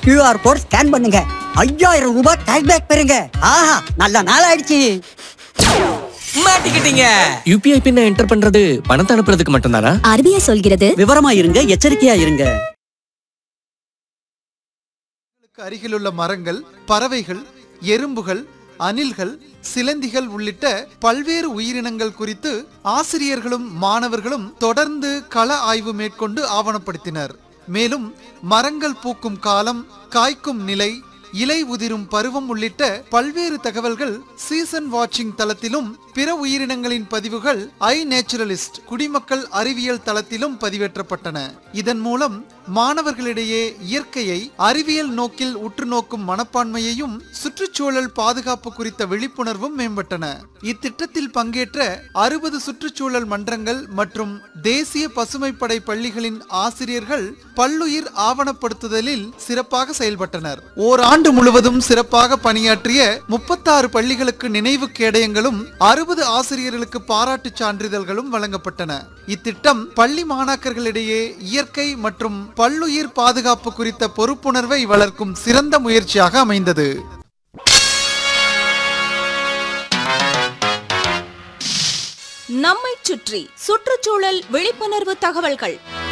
QR code scan பண்ணுங்க ஐயாயிரம் ரூபாய் கேஷ்பேக் பெறுங்க ஆஹா நல்ல நாள் ஆயிடுச்சு மாட்டிக்கிட்டீங்க யூபிஐ பின்ன என்டர் பண்றது பணத்தை அனுப்புறதுக்கு மட்டும்தானா ஆர்பிஐ சொல்கிறது விவரமா இருங்க எச்சரிக்கையா இருங்க வீடுகளுக்கு அருகிலுள்ள மரங்கள் பறவைகள் எறும்புகள் அணில்கள் சிலந்திகள் உள்ளிட்ட பல்வேறு உயிரினங்கள் குறித்து ஆசிரியர்களும் மாணவர்களும் தொடர்ந்து கள ஆய்வு மேற்கொண்டு ஆவணப்படுத்தினர் மேலும் மரங்கள் பூக்கும் காலம் காய்க்கும் நிலை இலை உதிரும் பருவம் உள்ளிட்ட பல்வேறு தகவல்கள் சீசன் வாட்சிங் தளத்திலும் பிற உயிரினங்களின் பதிவுகள் ஐ நேச்சுரலிஸ்ட் குடிமக்கள் அறிவியல் தளத்திலும் பதிவேற்றப்பட்டன இதன் மூலம் மாணவர்களிடையே இயற்கையை அறிவியல் நோக்கில் உற்று நோக்கும் மனப்பான்மையையும் சுற்றுச்சூழல் பாதுகாப்பு குறித்த விழிப்புணர்வும் மேம்பட்டன இத்திட்டத்தில் பங்கேற்ற அறுபது சுற்றுச்சூழல் மன்றங்கள் மற்றும் தேசிய பசுமைப்படை பள்ளிகளின் ஆசிரியர்கள் பல்லுயிர் ஆவணப்படுத்துதலில் சிறப்பாக செயல்பட்டனர் ஓராண்டு முழுவதும் சிறப்பாக பணியாற்றிய முப்பத்தாறு பள்ளிகளுக்கு நினைவு கேடயங்களும் அறுபது ஆசிரியர்களுக்கு பாராட்டுச் சான்றிதழ்களும் வழங்கப்பட்டன இத்திட்டம் பள்ளி மாணாக்கர்களிடையே இயற்கை மற்றும் பல்லுயிர் பாதுகாப்பு குறித்த பொறுப்புணர்வை வளர்க்கும் சிறந்த முயற்சியாக அமைந்தது நம்மைச் சுற்றி சுற்றுச்சூழல் விழிப்புணர்வு தகவல்கள்